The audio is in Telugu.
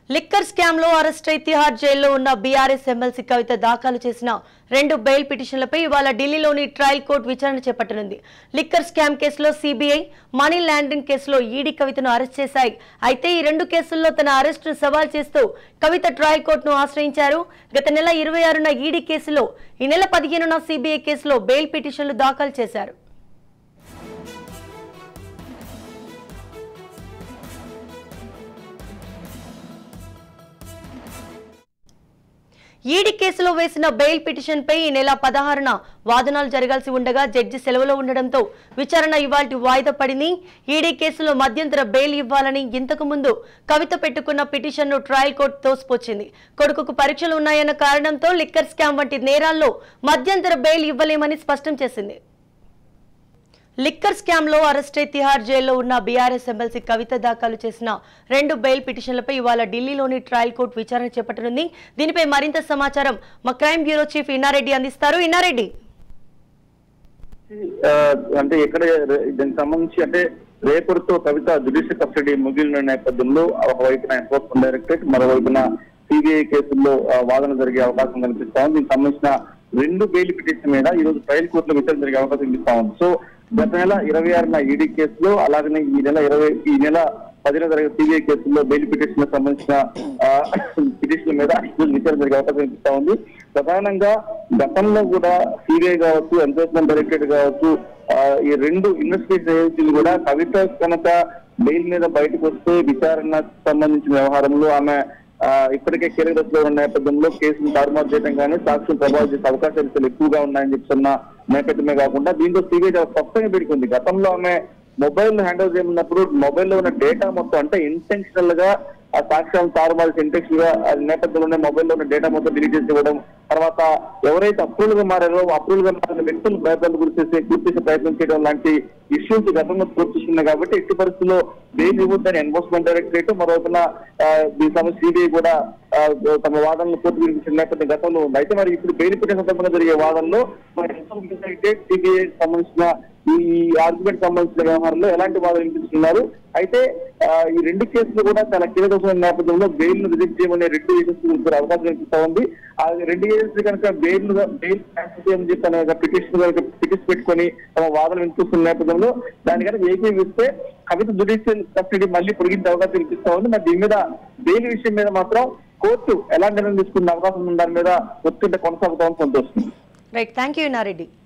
లిక్కర్ స్కామ్ లో అరెస్ట్ అయి తిహార్ జైల్లో ఉన్న బీఆర్ఎస్ ఎమ్మెల్సీ కవిత దాఖలు చేసిన రెండు బెయిల్ పిటిషన్లపై ఇవాళ ఢిల్లీలోని ట్రయల్ కోర్టు విచారణ చేపట్టనుంది లిక్కర్ స్కామ్ కేసులో సిబిఐ మనీ లాండరింగ్ కేసులో ఈడీ కవితను అరెస్ట్ చేశాయి అయితే ఈ రెండు కేసుల్లో తన అరెస్టును సవాల్ చేస్తూ కవిత ట్రయల్ కోర్టును ఆశ్రయించారు గత నెల ఇరవై ఆరున ఈడీ కేసులో ఈ నెల పదిహేనున సిబిఐ కేసులో బెయిల్ పిటిషన్లు దాఖలు చేశారు ఈడీ కేసులో వేసిన బెయిల్ పిటిషన్ పై ఈ నెల పదహారున వాదనాలు జరగాల్సి ఉండగా జడ్జి సెలవులో ఉండడంతో విచారణ ఇవాల్టి వాయిదా పడింది ఈడీ కేసులో మధ్యంతర బెయిల్ ఇవ్వాలని ఇంతకు ముందు కవిత పెట్టుకున్న పిటిషన్ను ట్రయల్ కోర్టు తోసిపుచ్చింది కొడుకుకు పరీక్షలు ఉన్నాయన్న కారణంతో లిక్కర్ స్కామ్ వంటి నేరాల్లో మధ్యంతర బెయిల్ ఇవ్వలేమని స్పష్టం చేసింది లిక్కర్ స్కామ్ లో అరెస్ట్ అయి తిహార్ జైల్లో ఉన్న బీఆర్ఎస్ ఎమ్మెల్సీ కవిత దాఖలు చేసిన రెండు బెయిల్ పిటిషన్లపై ఇవాళ ఢిల్లీలోని ట్రయల్ కోర్టు విచారణ చేపట్టనుంది దీనిపై మరింత సమాచారం మా క్రైమ్ బ్యూరో చీఫ్ ఇన్నారెడ్డి అందిస్తారు ఇన్నారెడ్డి ఆ, అంటే ఎక్కడ దీనికి సంబంధించి అంటే రేపటితో కవిత జ్యుడిషియల్ కస్టడీ ముగిలిన నేపథ్యంలో ఒకవైపున ఎన్ఫోర్స్మెంట్ డైరెక్టరేట్ మరోవైపున సిబిఐ కేసుల్లో ఆ, వాదన జరిగే అవకాశం కనిపిస్తా ఉంది దీనికి సంబంధించిన రెండు బెయిల్ పిటిషన్ మీద ఈ రోజు ట్రయల్ కోర్టులో విచారణ జరిగే అవకాశం కనిపిస్తా ఉంది సో గత నెల ఇరవై ఆరున ఈడీ కేసులో అలాగనే ఈ నెల ఇరవై ఈ నెల పదిన జరిగే సిబిఐ కేసుల్లో బెయిల్ పిటిషన్ సంబంధించిన పిటిషన్ మీద ఈ రోజు విచారణ జరిగే అవకాశం కనిపిస్తా ఉంది ప్రధానంగా గతంలో కూడా సిబిఐ కావచ్చు ఎన్ఫోర్స్మెంట్ డైరెక్టరేట్ కావచ్చు ఆ, ఈ రెండు ఇన్వెస్టిగేషన్ ఏజెన్సీలు కూడా కవిత కనుక బెయిల్ మీద బయటకు వస్తే విచారణ సంబంధించిన వ్యవహారంలో ఆమె ఆ, ఇప్పటికే కీలక దశలో ఉన్న నేపథ్యంలో కేసును తారుమారు చేయడం కానీ సాక్ష్యం ప్రభావం చేసే అవకాశాలు చాలా ఎక్కువగా ఉన్నాయని చెప్తున్న నేపథ్యమే కాకుండా దీంతో సిబిఐ చాలా స్పష్టంగా పెట్టుకుంది గతంలో ఆమె మొబైల్ హ్యాండ్ ఓవర్ చేయమన్నప్పుడు మొబైల్లో ఉన్న డేటా మొత్తం అంటే ఇంటెన్షనల్ గా ఆ సాక్ష్యాలను తారుమారు ఇంటెన్షనల్ గా ఆ నేపథ్యంలోనే మొబైల్లో ఉన్న డేటా మొత్తం డిలీట్ చేసి ఇవ్వడం తర్వాత ఎవరైతే అప్రూవల్ గా మారారో అప్రూవల్ గా మారిన వ్యక్తులు భయపడలు గురి చేసే గుర్తించే ప్రయత్నం చేయడం లాంటి ఇష్యూస్ గతంలో గుర్తిస్తున్నాయి కాబట్టి ఎట్టి పరిస్థితుల్లో బెయిల్ ఇవ్వద్దని ఎన్ఫోర్స్మెంట్ డైరెక్టరేట్ మరోవైపున ఆ, దీని సమస్య సిబిఐ కూడా ఆ, తమ వాదనలు పూర్తి వినిపించిన నేపథ్యం గతంలో ఉంది అయితే మరి ఇప్పుడు బెయిల్ పెట్టే సందర్భంగా జరిగే వాదనలో మరి ఎన్ఫోర్స్మెంట్ డైరెక్టరేట్ సిబిఐ సంబంధించిన ఈ ఆర్గ్యుమెంట్ సంబంధించిన వ్యవహారంలో ఎలాంటి వాదన వినిపిస్తున్నారు అయితే ఆ, ఈ రెండు కేసులు కూడా చాలా కీలకమైన నేపథ్యంలో బెయిల్ ను రిజెక్ట్ చేయమనే రెండు ఏజెన్సీలు అవకాశం కనిపిస్తా ఉంది ఆ రెండు ఏజెన్సీ కనుక బెయిల్ బెయిల్ క్యాన్సిల్ చేయమని చెప్పి అనే పిటిషన్ కనుక పిటిషన్ పెట్టుకొని తమ వాదన వినిపిస్తున్న నేపథ్యంలో దాని కనుక ఏకీవిస్తే కవిత జుడిషియల్ కస్టడీ మళ్ళీ పొడిగించే అవకాశం కనిపిస్తా ఉంది మరి దీని మీద బెయిల్ విషయం మీద మాత్రం కోర్టు ఎలాంటి నిర్ణయం తీసుకునే అవకాశం ఉన్న దాని మీద ఒత్తిడి కొనసాగుతామని సంతోషం రైట్ థ్యాంక్ యూ ఇన్నారెడ్డి